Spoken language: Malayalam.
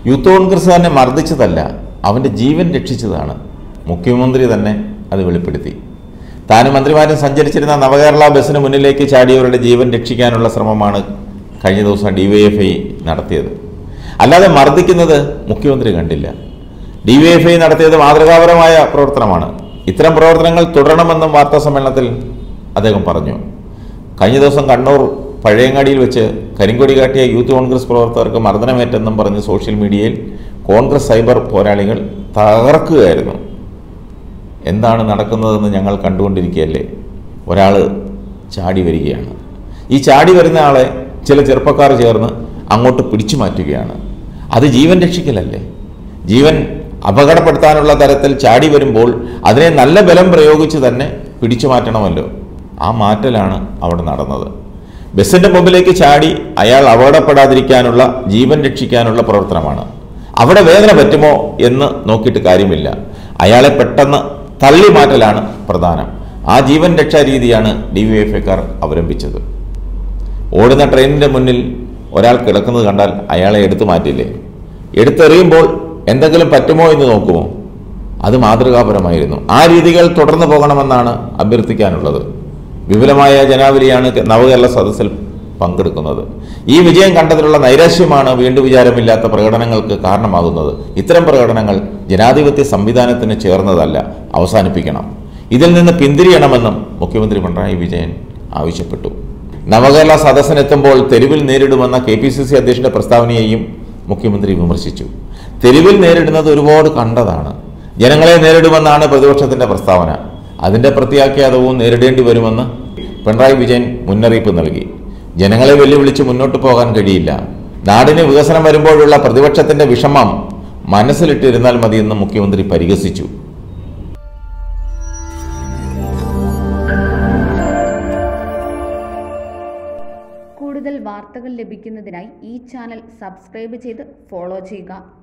യൂത്ത് കോൺഗ്രസ്സുകാരനെ മർദ്ദിച്ചതല്ല അവൻ്റെ ജീവൻ രക്ഷിച്ചതാണ് മുഖ്യമന്ത്രി തന്നെ അത് വെളിപ്പെടുത്തി താനും മന്ത്രിമാരും സഞ്ചരിച്ചിരുന്ന നവകേരള ബസ്സിന് മുന്നിലേക്ക് ചാടിയവരുടെ ജീവൻ രക്ഷിക്കാനുള്ള ശ്രമമാണ് കഴിഞ്ഞ ദിവസം ഡിവൈഎഫ്ഐ നടത്തിയത് അല്ലാതെ മർദ്ദിക്കുന്നത് മുഖ്യമന്ത്രി കണ്ടില്ല ഡിവൈഎഫ്ഐ നടത്തിയത് മാതൃകാപരമായ പ്രവർത്തനമാണ് ഇത്തരം പ്രവർത്തനങ്ങൾ തുടരണമെന്നും വാർത്താ സമ്മേളനത്തിൽ അദ്ദേഹം പറഞ്ഞു കഴിഞ്ഞ ദിവസം കണ്ണൂർ പഴയങ്ങാടിയിൽ വെച്ച് കരിങ്കൊടി കാട്ടിയ യൂത്ത് കോൺഗ്രസ് പ്രവർത്തകർക്ക് മർദ്ദനമേറ്റെന്നും പറഞ്ഞ് സോഷ്യൽ മീഡിയയിൽ കോൺഗ്രസ് സൈബർ പോരാളികൾ തകർക്കുകയായിരുന്നു എന്താണ് നടക്കുന്നതെന്ന് ഞങ്ങൾ കണ്ടുകൊണ്ടിരിക്കുകയല്ലേ ഒരാൾ ചാടി വരികയാണ് ഈ ചാടി വരുന്ന ആളെ ചില ചെറുപ്പക്കാർ ചേർന്ന് അങ്ങോട്ട് പിടിച്ചു മാറ്റുകയാണ് അത് ജീവൻ രക്ഷിക്കലല്ലേ ജീവൻ അപകടപ്പെടുത്താനുള്ള തരത്തിൽ ചാടി വരുമ്പോൾ അതിനെ നല്ല ബലം പ്രയോഗിച്ച് തന്നെ പിടിച്ചു മാറ്റണമല്ലോ ആ മാറ്റലാണ് അവിടെ നടന്നത് ബസ്സിന്റെ മുമ്പിലേക്ക് ചാടി അയാൾ അപകടപ്പെടാതിരിക്കാനുള്ള ജീവൻ രക്ഷിക്കാനുള്ള പ്രവർത്തനമാണ് അവിടെ വേദന പറ്റുമോ എന്ന് നോക്കിയിട്ട് കാര്യമില്ല അയാളെ പെട്ടെന്ന് തള്ളി മാറ്റലാണ് പ്രധാനം ആ ജീവൻ രക്ഷാ രീതിയാണ് ഡി വി എഫ് ഐക്കാർ അവലംബിച്ചത് ഓടുന്ന ട്രെയിനിന്റെ മുന്നിൽ ഒരാൾ കിടക്കുന്നത് കണ്ടാൽ അയാളെ എടുത്തു മാറ്റില്ലേ എടുത്തെറിയുമ്പോൾ എന്തെങ്കിലും പറ്റുമോ എന്ന് നോക്കുമോ അത് മാതൃകാപരമായിരുന്നു ആ രീതികൾ തുടർന്നു പോകണമെന്നാണ് അഭ്യർത്ഥിക്കാനുള്ളത് വിപുലമായ ജനാവലിയാണ് നവകേരള സദസ്സിൽ പങ്കെടുക്കുന്നത് ഈ വിജയം കണ്ടതിലുള്ള നൈരാശ്യമാണ് വീണ്ടും വിചാരമില്ലാത്ത പ്രകടനങ്ങൾക്ക് കാരണമാകുന്നത് ഇത്തരം പ്രകടനങ്ങൾ ജനാധിപത്യ സംവിധാനത്തിന് ചേർന്നതല്ല അവസാനിപ്പിക്കണം ഇതിൽ നിന്ന് പിന്തിരിയണമെന്നും മുഖ്യമന്ത്രി പിണറായി വിജയൻ ആവശ്യപ്പെട്ടു നവകേരള സദസ്സിനെത്തുമ്പോൾ തെരുവിൽ നേരിടുമെന്ന കെ പി സി സി അധ്യക്ഷന്റെ പ്രസ്താവനയെയും മുഖ്യമന്ത്രി വിമർശിച്ചു തെരുവിൽ നേരിടുന്നത് ഒരുപാട് കണ്ടതാണ് ജനങ്ങളെ നേരിടുമെന്നാണ് പ്രതിപക്ഷത്തിന്റെ പ്രസ്താവന അതിന്റെ പ്രത്യാഖ്യാതവും നേരിടേണ്ടി വരുമെന്ന് പിണറായി വിജയൻ മുന്നറിയിപ്പ് നൽകി ജനങ്ങളെ വെല്ലുവിളിച്ച് മുന്നോട്ട് പോകാൻ കഴിയില്ല നാടിന് വികസനം വരുമ്പോഴുള്ള പ്രതിപക്ഷത്തിന്റെ വിഷമം മനസ്സിലിട്ടിരുന്നാൽ മതിയെന്ന് മുഖ്യമന്ത്രി പരിഹസിച്ചു കൂടുതൽ വാർത്തകൾ ലഭിക്കുന്നതിനായി ഈ ചാനൽ സബ്സ്ക്രൈബ് ചെയ്ത് ഫോളോ ചെയ്യുക